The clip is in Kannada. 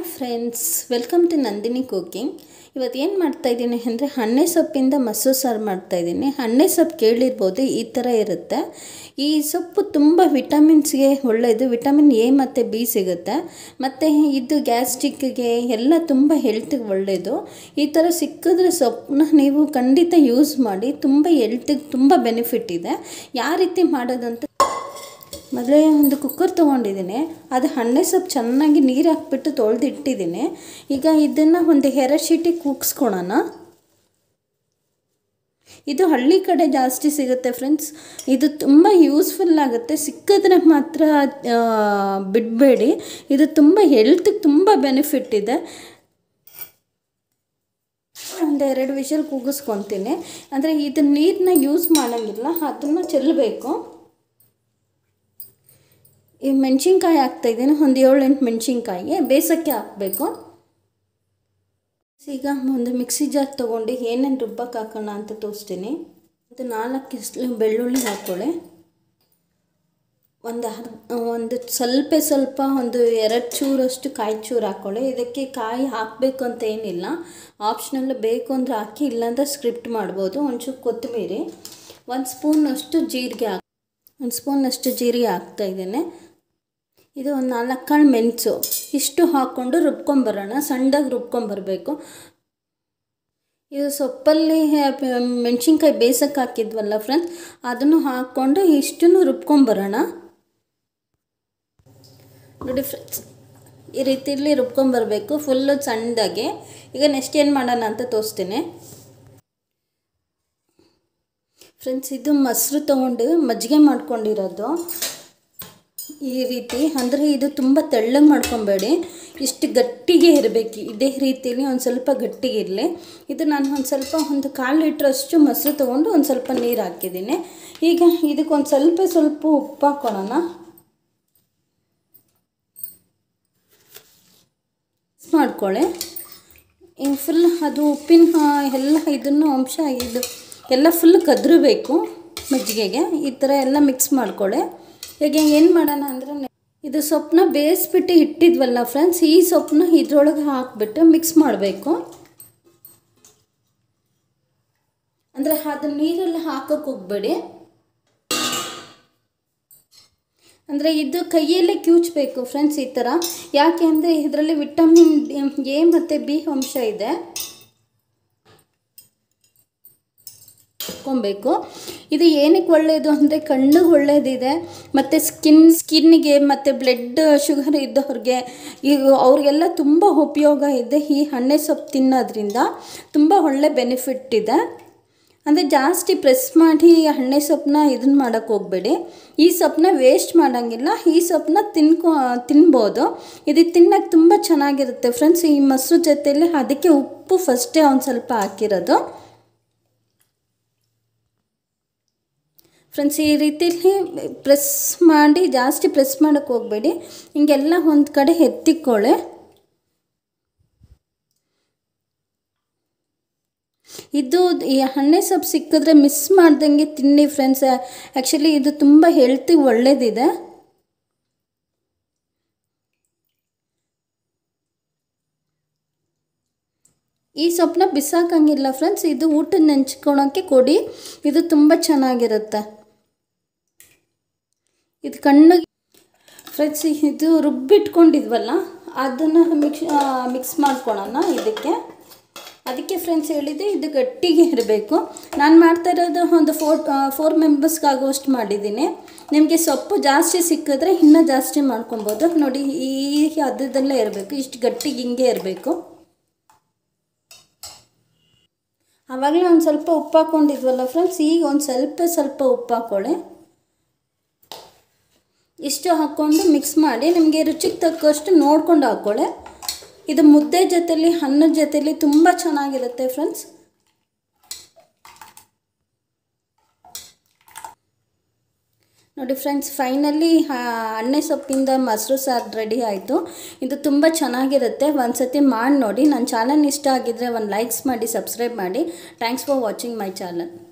friends welcome to Nandini cooking ಇವತ್ತು ಏನು ಮಾಡ್ತಾಯಿದ್ದೀನಿ ಅಂದರೆ ಹಣ್ಣೆ ಸೊಪ್ಪಿಂದ ಮಸೂರು ಸಾರು ಮಾಡ್ತಾಯಿದ್ದೀನಿ ಹಣ್ಣೆ ಸೊಪ್ಪು ಕೇಳಿರ್ಬೋದು ಈ ಥರ ಇರುತ್ತೆ ಈ ಸೊಪ್ಪು ತುಂಬ ವಿಟಮಿನ್ಸ್ಗೆ ಒಳ್ಳೆಯದು ವಿಟಮಿನ್ ಎ ಮತ್ತು ಬಿ ಸಿಗುತ್ತೆ ಮತ್ತು ಇದು ಗ್ಯಾಸ್ಟ್ರಿಕ್ಗೆ ಎಲ್ಲ ತುಂಬ ಹೆಲ್ತಿಗೆ ಒಳ್ಳೆಯದು ಈ ಥರ ಸಿಕ್ಕಿದ್ರೆ ಸೊಪ್ಪನ್ನ ನೀವು ಖಂಡಿತ ಯೂಸ್ ಮಾಡಿ ತುಂಬ ಹೆಲ್ತಿಗೆ ತುಂಬ ಬೆನಿಫಿಟ್ ಇದೆ ಯಾವ ರೀತಿ ಮಾಡೋದಂತ ಮೊದಲೇ ಒಂದು ಕುಕ್ಕರ್ ತೊಗೊಂಡಿದ್ದೀನಿ ಅದು ಹಣ್ಣೆ ಸೊಪ್ಪು ಚೆನ್ನಾಗಿ ನೀರು ಹಾಕ್ಬಿಟ್ಟು ತೊಳೆದು ಇಟ್ಟಿದ್ದೀನಿ ಈಗ ಇದನ್ನು ಒಂದು ಶೀಟಿಗೆ ಕೂಗಿಸ್ಕೊಳೋಣ ಇದು ಹಳ್ಳಿ ಕಡೆ ಜಾಸ್ತಿ ಸಿಗುತ್ತೆ ಫ್ರೆಂಡ್ಸ್ ಇದು ತುಂಬ ಯೂಸ್ಫುಲ್ ಆಗುತ್ತೆ ಸಿಕ್ಕಿದ್ರೆ ಮಾತ್ರ ಬಿಡಬೇಡಿ ಇದು ತುಂಬ ಹೆಲ್ತಿಗೆ ತುಂಬ ಬೆನಿಫಿಟ್ ಇದೆ ಒಂದೆರಡು ವಿಷಲ್ ಕೂಗಿಸ್ಕೊತೀನಿ ಅಂದರೆ ಇದು ನೀರನ್ನ ಯೂಸ್ ಮಾಡೋಂಗಿಲ್ಲ ಅದನ್ನು ಚೆಲ್ಲಬೇಕು ಈ ಮೆಣಸಿನ್ಕಾಯಿ ಹಾಕ್ತಾಯಿದ್ದೀನಿ ಒಂದು ಏಳು ಎಂಟು ಮೆಣಸಿನ್ಕಾಯಿ ಬೇಸಕ್ಕೆ ಹಾಕಬೇಕು ಈಗ ಒಂದು ಮಿಕ್ಸಿ ಜಾರ್ ತೊಗೊಂಡು ಏನೇನು ರುಬ್ಬಕ್ಕೆ ಹಾಕೋಣ ಅಂತ ತೋರಿಸ್ತೀನಿ ಒಂದು ನಾಲ್ಕು ಇಸ್ಲು ಬೆಳ್ಳುಳ್ಳಿ ಹಾಕ್ಕೊಳ್ಳಿ ಒಂದು ಒಂದು ಸ್ವಲ್ಪ ಸ್ವಲ್ಪ ಒಂದು ಎರಡು ಚೂರಷ್ಟು ಕಾಯಿ ಚೂರು ಹಾಕ್ಕೊಳ್ಳಿ ಇದಕ್ಕೆ ಕಾಯಿ ಹಾಕಬೇಕು ಅಂತ ಏನಿಲ್ಲ ಆಪ್ಷನಲ್ ಬೇಕು ಅಂದರೆ ಹಾಕಿ ಇಲ್ಲಾಂದ್ರೆ ಸ್ಕ್ರಿಪ್ಟ್ ಮಾಡ್ಬೋದು ಒಂಚೂರು ಕೊತ್ತಂಬರಿ ಒಂದು ಸ್ಪೂನಷ್ಟು ಜೀರಿಗೆ ಹಾಕಿ ಒಂದು ಸ್ಪೂನಷ್ಟು ಜೀರಿಗೆ ಹಾಕ್ತಾಯಿದ್ದೇನೆ ಇದು ಒಂದು ನಾಲ್ಕು ಕಾಳು ಮೆಣಸು ಇಷ್ಟು ಹಾಕ್ಕೊಂಡು ರುಬ್ಕೊಂಬರೋಣ ಸಣ್ಣದಾಗಿ ರುಬ್ಕೊಂಬರಬೇಕು ಇದು ಸೊಪ್ಪಲ್ಲಿ ಮೆಣಸಿನ್ಕಾಯಿ ಬೇಸಕ್ಕೆ ಹಾಕಿದ್ವಲ್ಲ ಫ್ರೆಂಡ್ಸ್ ಅದನ್ನು ಹಾಕ್ಕೊಂಡು ಇಷ್ಟನ್ನು ರುಬ್ಕೊಂಬರೋಣ ನೋಡಿ ಫ್ರೆಂಡ್ಸ್ ಈ ರೀತಿಯಲ್ಲಿ ರುಬ್ಕೊಂಬರಬೇಕು ಫುಲ್ಲು ಸಣ್ಣದಾಗಿ ಈಗ ನೆಕ್ಸ್ಟ್ ಏನು ಮಾಡೋಣ ಅಂತ ತೋರಿಸ್ತೀನಿ ಫ್ರೆಂಡ್ಸ್ ಇದು ಮೊಸರು ತೊಗೊಂಡು ಮಜ್ಜಿಗೆ ಮಾಡ್ಕೊಂಡಿರೋದು ಈ ರೀತಿ ಅಂದರೆ ಇದು ತುಂಬ ತೆಳ್ಳಗೆ ಮಾಡ್ಕೊಬೇಡಿ ಇಷ್ಟು ಗಟ್ಟಿಗೆ ಇರಬೇಕು ಇದೇ ರೀತಿಯಲ್ಲಿ ಒಂದು ಸ್ವಲ್ಪ ಗಟ್ಟಿಗೆ ಇರಲಿ ಇದು ನಾನು ಒಂದು ಸ್ವಲ್ಪ ಒಂದು ಕಾಲು ಲೀಟ್ರಷ್ಟು ಮೊಸರು ತೊಗೊಂಡು ಒಂದು ಸ್ವಲ್ಪ ನೀರು ಹಾಕಿದ್ದೀನಿ ಈಗ ಇದಕ್ಕೆ ಒಂದು ಸ್ವಲ್ಪ ಸ್ವಲ್ಪ ಉಪ್ಪು ಹಾಕ್ಕೊಳ್ಳೋಣ ಮಾಡ್ಕೊಳ್ಳಿ ಈಗ ಫುಲ್ ಅದು ಉಪ್ಪಿನ ಎಲ್ಲ ಇದನ್ನು ಅಂಶ ಇದು ಎಲ್ಲ ಫುಲ್ ಕದ್ರಬೇಕು ಮಜ್ಜಿಗೆಗೆ ಈ ಥರ ಎಲ್ಲ ಮಿಕ್ಸ್ ಮಾಡ್ಕೊಳ್ಳಿ ಈಗ ಏನು ಮಾಡೋಣ ಅಂದರೆ ಇದು ಸೊಪ್ಪನ್ನ ಬೇಯಿಸ್ಬಿಟ್ಟು ಇಟ್ಟಿದ್ವಲ್ಲ ಫ್ರೆಂಡ್ಸ್ ಈ ಸೊಪ್ಪನ್ನ ಇದ್ರೊಳಗೆ ಹಾಕ್ಬಿಟ್ಟು ಮಿಕ್ಸ್ ಮಾಡಬೇಕು ಅಂದರೆ ಅದು ನೀರಲ್ಲಿ ಹಾಕೋಕೆ ಹೋಗಬೇಡಿ ಅಂದರೆ ಇದು ಕೈಯಲ್ಲೇ ಕ್ಯೂಚಬೇಕು ಫ್ರೆಂಡ್ಸ್ ಈ ಥರ ಯಾಕೆ ಅಂದರೆ ಇದರಲ್ಲಿ ವಿಟಮಿನ್ ಎ ಮತ್ತು ಬಿ ಅಂಶ ಇದೆ ಇಟ್ಕೊಬೇಕು ಇದು ಏನಕ್ಕೆ ಒಳ್ಳೆಯದು ಅಂದರೆ ಕಣ್ಣಿಗೆ ಒಳ್ಳೆಯದಿದೆ ಮತ್ತು ಸ್ಕಿನ್ ಸ್ಕಿನ್ನಿಗೆ ಮತ್ತು ಬ್ಲಡ್ ಶುಗರ್ ಇದ್ದವ್ರಿಗೆ ಈಗ ಅವ್ರಿಗೆಲ್ಲ ತುಂಬ ಉಪಯೋಗ ಇದೆ ಈ ಹಣ್ಣೆ ಸೊಪ್ಪು ತಿನ್ನೋದ್ರಿಂದ ತುಂಬ ಒಳ್ಳೆ ಬೆನಿಫಿಟ್ ಇದೆ ಅಂದರೆ ಜಾಸ್ತಿ ಪ್ರೆಸ್ ಮಾಡಿ ಹಣ್ಣೆ ಸೊಪ್ಪನ್ನ ಇದನ್ನ ಮಾಡೋಕ್ಕೆ ಹೋಗಬೇಡಿ ಈ ಸೊಪ್ಪನ್ನ ವೇಸ್ಟ್ ಮಾಡೋಂಗಿಲ್ಲ ಈ ಸೊಪ್ಪನ್ನ ತಿನ್ಕೊ ತಿನ್ಬೋದು ಇದು ತಿನ್ನೋಕ್ಕೆ ತುಂಬ ಚೆನ್ನಾಗಿರುತ್ತೆ ಫ್ರೆಂಡ್ಸ್ ಈ ಮೊಸರು ಜೊತೆಯಲ್ಲಿ ಅದಕ್ಕೆ ಉಪ್ಪು ಫಸ್ಟೇ ಒಂದು ಸ್ವಲ್ಪ ಹಾಕಿರೋದು ಫ್ರೆಂಡ್ಸ್ ಈ ರೀತಿಯಲ್ಲಿ ಪ್ರೆಸ್ ಮಾಡಿ ಜಾಸ್ತಿ ಪ್ರೆಸ್ ಮಾಡೋಕ್ಕೆ ಹೋಗಬೇಡಿ ಹಿಂಗೆಲ್ಲ ಒಂದು ಕಡೆ ಎತ್ತಿಕೊಳ್ಳಿ ಇದು ಈ ಹಣ್ಣೆ ಸೊಪ್ಪು ಸಿಕ್ಕಿದ್ರೆ ಮಿಸ್ ಮಾಡ್ದಂಗೆ ತಿನ್ನಿ ಫ್ರೆಂಡ್ಸ್ ಆ್ಯಕ್ಚುಲಿ ಇದು ತುಂಬ ಹೆಲ್ತಿಗೆ ಒಳ್ಳೇದಿದೆ ಈ ಸೊಪ್ಪನ್ನ ಬಿಸಾಕಂಗಿಲ್ಲ ಫ್ರೆಂಡ್ಸ್ ಇದು ಊಟದ ನೆಂಚ್ಕೊಳೋಕ್ಕೆ ಕೊಡಿ ಇದು ತುಂಬ ಚೆನ್ನಾಗಿರುತ್ತೆ ಇದು ಕಣ್ಣಿಗೆ ಫ್ರೆಂಡ್ಸ್ ಇದು ರುಬ್ಬಿಟ್ಕೊಂಡಿದ್ವಲ್ಲ ಅದನ್ನು ಮಿಕ್ಸ್ ಮಿಕ್ಸ್ ಮಾಡ್ಕೊಳ್ಳೋಣ ಇದಕ್ಕೆ ಅದಕ್ಕೆ ಫ್ರೆಂಡ್ಸ್ ಹೇಳಿದೆ ಇದು ಗಟ್ಟಿಗೆ ಇರಬೇಕು ನಾನು ಮಾಡ್ತಾ ಇರೋದು ಒಂದು ಫೋರ್ ಫೋರ್ ಮೆಂಬರ್ಸ್ಗಾಗುವಷ್ಟು ಮಾಡಿದ್ದೀನಿ ನಿಮಗೆ ಸೊಪ್ಪು ಜಾಸ್ತಿ ಸಿಕ್ಕಿದ್ರೆ ಇನ್ನೂ ಜಾಸ್ತಿ ಮಾಡ್ಕೊಬೋದು ನೋಡಿ ಈ ಹದದಲ್ಲೇ ಇರಬೇಕು ಇಷ್ಟು ಗಟ್ಟಿಗೆ ಹಿಂಗೆ ಇರಬೇಕು ಆವಾಗಲೇ ಒಂದು ಸ್ವಲ್ಪ ಉಪ್ಪು ಹಾಕ್ಕೊಂಡಿದ್ವಲ್ಲ ಫ್ರೆಂಡ್ಸ್ ಈಗ ಒಂದು ಸ್ವಲ್ಪ ಸ್ವಲ್ಪ ಉಪ್ಪು ಹಾಕ್ಕೊಳ್ಳಿ ಇಷ್ಟು ಹಾಕ್ಕೊಂಡು ಮಿಕ್ಸ್ ಮಾಡಿ ನಿಮಗೆ ರುಚಿಗೆ ತಕ್ಕಷ್ಟು ನೋಡ್ಕೊಂಡು ಹಾಕ್ಕೊಳ್ಳಿ ಇದು ಮುದ್ದೆ ಜೊತೆಲಿ ಅನ್ನದ ಜೊತೆಲಿ ತುಂಬ ಚೆನ್ನಾಗಿರುತ್ತೆ ಫ್ರೆಂಡ್ಸ್ ನೋಡಿ ಫ್ರೆಂಡ್ಸ್ ಫೈನಲಿ ಹಣ್ಣೆ ಸೊಪ್ಪಿಂದ ಮೊಸರು ಸಾರು ರೆಡಿ ಆಯಿತು ಇದು ತುಂಬ ಚೆನ್ನಾಗಿರುತ್ತೆ ಒಂದು ಸತಿ ಮಾಡಿ ನೋಡಿ ನನ್ನ ಚಾನಲ್ ಇಷ್ಟ ಆಗಿದ್ದರೆ ಒಂದು ಲೈಕ್ಸ್ ಮಾಡಿ ಸಬ್ಸ್ಕ್ರೈಬ್ ಮಾಡಿ thanks for watching my channel